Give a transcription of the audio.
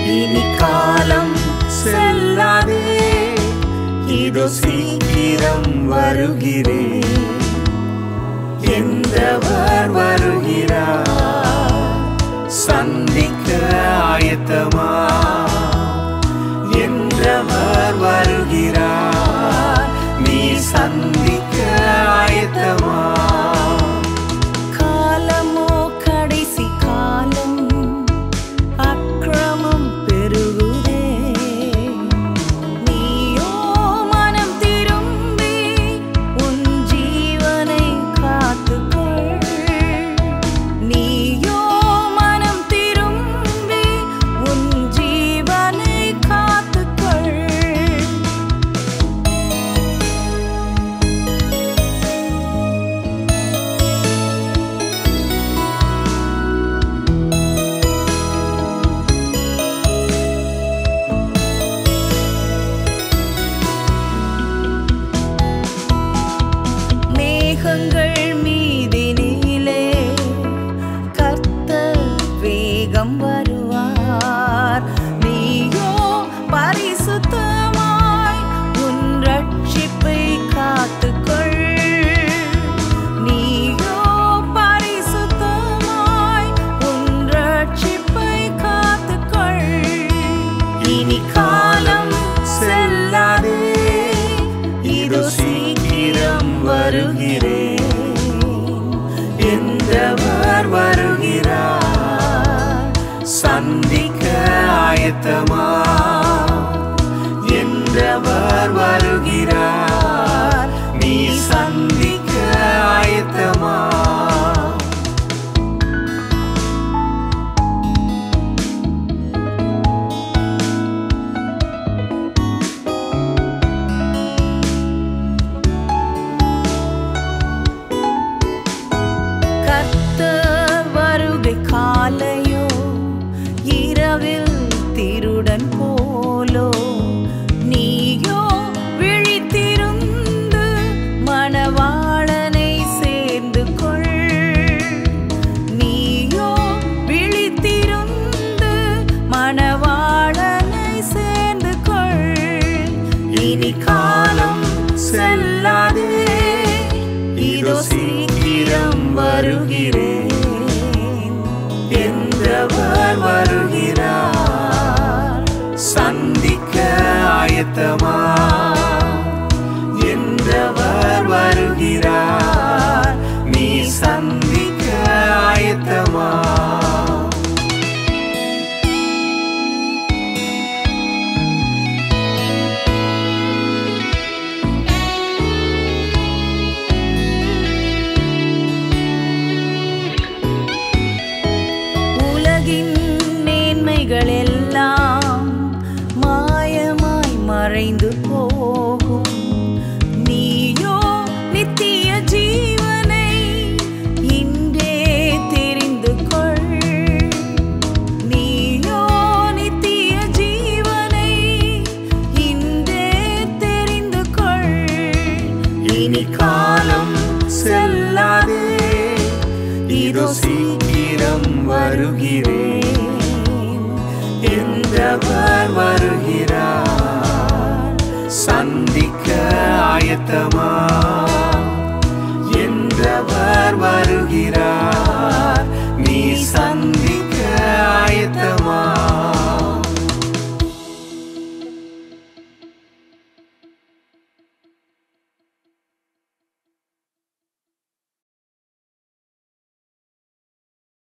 இனி காலம் செல்லாதே இதோ சீக்கிரம் வருகிறேன் என்றவர் வருகிறார் சந்திக்க ஆயத்தமா என்றவர் வருகிறார் நீ சந்திக்க ஆயத்தமா காலமோ கடைசி காலம் அக்கிரமம் பெருகுதே நீயோ மனம் திரும்பி உன் ஜீவனை காத்துக்கொள் நீயோ மனம் திரும்பி உன் ஜீவனை காத்துக்கொள் மேகங்கள் மீதினிலே கர்த்தர் வேகம் வருவார் நீயோ பரிசுத்தமாய் உன் ரட்சிப்பை காத்துக்கொள் நீயோ பரிசுத்தமாய் உன் ரட்சிப்பை காத்துக்கொள் இனி காலம் செல்லாதே இதோ சீக்கிரம் வருகிறேன் என்றவர் வருகிறார் சந்திக்க ஆயத்தமா என்றவர் வருகிறார் நீ சந்திக்க ஆயத்தமா கர்த்தர் வருகை காலையோ இரவில் திருடன் போலோ நீயோ விழித்திருந்து மணவாளனை சேர்ந்து கொள் நீயோ விழித்திருந்து மணவாளனை சேர்ந்து கொள் இனி காலம் செல்லாதே இதோ சீக்கிரம் வருகிறேன் என்றவர் வருகிறார் சந்திக்க ஆயத்தமா என்றவர் வருகிறார் நீ சந்திக்க ஆயத்தமா உலகின் மேன்மைகள் எல்லாம் மாயமாய் மறைந்து போகும் நீயோ நித்திய ஜீவனை இன்றே தெரிந்து கொள் நீயோ நித்திய ஜீவனை இன்றே தெரிந்து கொள் இனி காலம் செல்லாதே இதோ சீக்கிரம் வருகிறேன் என்றவர் வருகிறார் சந்திக்க ஆயத்தமா